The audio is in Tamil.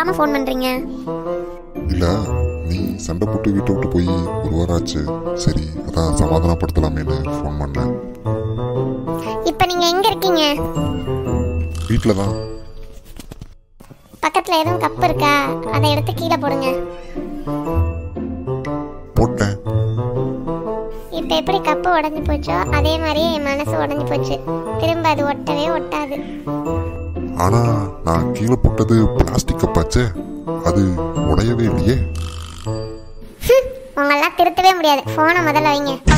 சொல்லாம ஃபோன் பண்றீங்க இல்ல நீ சண்டை போட்டு வீட்டை விட்டு போய் ஒரு வாரம் ஆச்சு சரி அதான் சமாதானப்படுத்தலாமேன்னு ஃபோன் பண்ணேன் இப்போ நீங்க எங்க இருக்கீங்க வீட்டில் தான் பக்கத்துல எதுவும் கப் இருக்கா அதை எடுத்து கீழே போடுங்க போட்டேன் இப்போ எப்படி கப்பு உடஞ்சி போச்சோ அதே மாதிரியே என் மனசு உடஞ்சி போச்சு திரும்ப அது ஒட்டவே ஒட்டாது ஆனா நான் கீழே போட்டது பிளாஸ்டிக் கப்பாச்சே அது உடையவே இல்லையே உங்களெல்லாம் திருத்தவே முடியாது ஃபோனை முதல்ல வைங்க